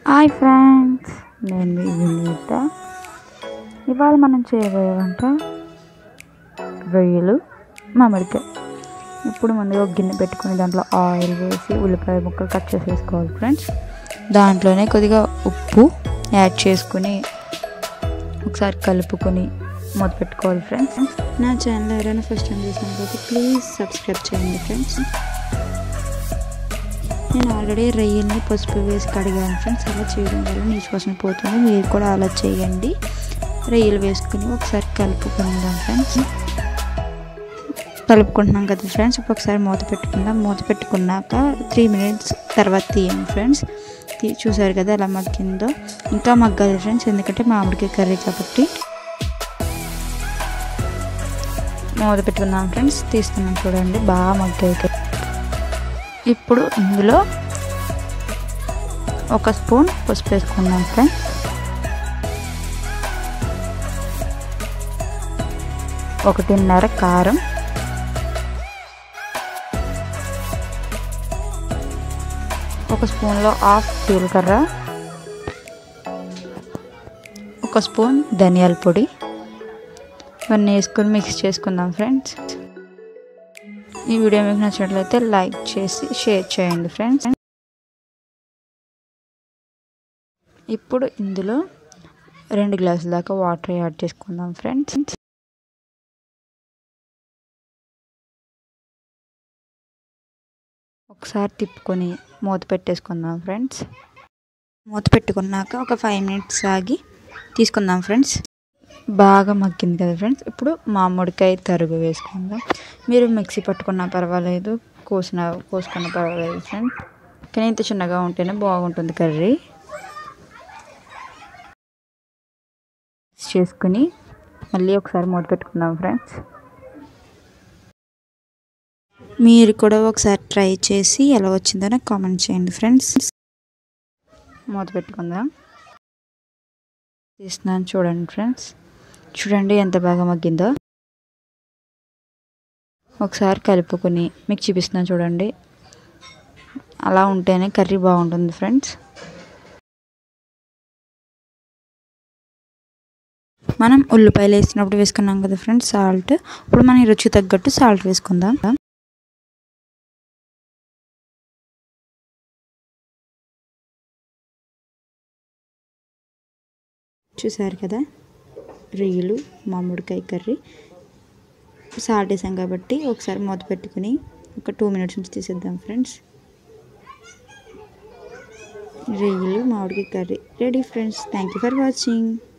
hi friends నేను మీ వినీత ఇవాళ మనం చేయబోయే వంట రొయ్యలు మామిడికాయ ఇప్పుడు ముందుగా ఒక గిన్నె పెట్టుకుని దాంట్లో ఆయిల్ వేసి ఉల్లిపాయ ముక్కలు కట్ చేసి వేసుకోవాలి ఫ్రెండ్స్ దాంట్లోనే కొద్దిగా ఉప్పు యాడ్ చేసుకుని ఒకసారి కలుపుకొని మూత పెట్టుకోవాలి ఫ్రెండ్స్ నా ఛానల్ ఎవరైనా ఫస్ట్ టైం చూసినట్లయితే ప్లీజ్ సబ్స్క్రైబ్ చేయండి ఫ్రెండ్స్ నేను ఆల్రెడీ రొయ్యల్ని పసుపు వేసి కడిగాను ఫ్రెండ్స్ అలా చేయడం వల్ల నీచు వాసన పోతుంది మీరు కూడా అలా చేయండి రొయ్యలు వేసుకుని ఒకసారి కలుపుకుందాం ఫ్రెండ్స్ కలుపుకుంటున్నాం కదా ఫ్రెండ్స్ ఇప్పుడు ఒకసారి మూత పెట్టుకుందాం మూత పెట్టుకున్నాక త్రీ మినిట్స్ తర్వాత తీయండి ఫ్రెండ్స్ తీ- చూసారు కదా ఎలా మగ్గిందో ఇంకా మగ్గాలి ఫ్రెండ్స్ ఎందుకంటే మామిడికాయ కర్రీ కాబట్టి మూత పెట్టుకుందాం ఫ్రెండ్స్ తీస్తున్నాం చూడండి బాగా మగ్గాయి ఇప్పుడు ఇందులో ఒక స్పూన్ పసుపు వేసుకుందాం ఫ్రెండ్స్ ఒకటిన్నర కారం ఒక స్పూన్లో హాఫ్ జీలకర్ర ఒక స్పూన్ ధనియాల పొడి ఇవన్నీ వేసుకొని మిక్స్ చేసుకుందాం ఫ్రెండ్స్ ఈ వీడియో మీకు నచ్చినట్లయితే లైక్ చేసి షేర్ చేయండి ఫ్రెండ్స్ ఇప్పుడు ఇందులో రెండు గ్లాసుల దాకా వాటర్ యాడ్ చేసుకుందాం ఫ్రెండ్స్ ఒకసారి తిప్పుకొని మూత పెట్టేసుకుందాం ఫ్రెండ్స్ మూత పెట్టుకున్నాక ఒక ఫైవ్ మినిట్స్ ఆగి తీసుకుందాం ఫ్రెండ్స్ బాగా మగ్గింది కదా ఫ్రెండ్స్ ఇప్పుడు మామిడికాయ తరుగు వేసుకుందాం మీరు మిక్సీ పట్టుకున్నా పర్వాలేదు కోసిన కోసుకున్నా పర్వాలేదు ఫ్రెండ్స్ కానీ ఇంత చిన్నగా ఉంటేనే బాగుంటుంది కర్రీ చేసుకుని మళ్ళీ ఒకసారి మూత పెట్టుకుందాం ఫ్రెండ్స్ మీరు కూడా ఒకసారి ట్రై చేసి ఎలా వచ్చిందో నాకు కామెంట్ చేయండి ఫ్రెండ్స్ మూత పెట్టుకుందాం తీస్తున్నాను చూడండి ఫ్రెండ్స్ చూడండి ఎంత బాగా మగ్గిందో ఒకసారి కలుపుకొని మీకు చూపిస్తున్నాను చూడండి అలా ఉంటేనే కర్రీ బాగుంటుంది ఫ్రెండ్స్ మనం ఉల్లిపాయలు వేసినప్పుడు వేసుకున్నాం కదా ఫ్రెండ్స్ సాల్ట్ ఇప్పుడు మన రుచి తగ్గట్టు సాల్ట్ వేసుకుందాం చూసారు కదా రొయ్యలు మామిడికాయ కర్రీ సాల్ట్ వేసాం కాబట్టి ఒకసారి మూత పెట్టుకుని ఒక టూ మినిట్స్ నుంచి తీసేద్దాం ఫ్రెండ్స్ రొయ్యలు మామిడికాయ curry ready friends thank you for watching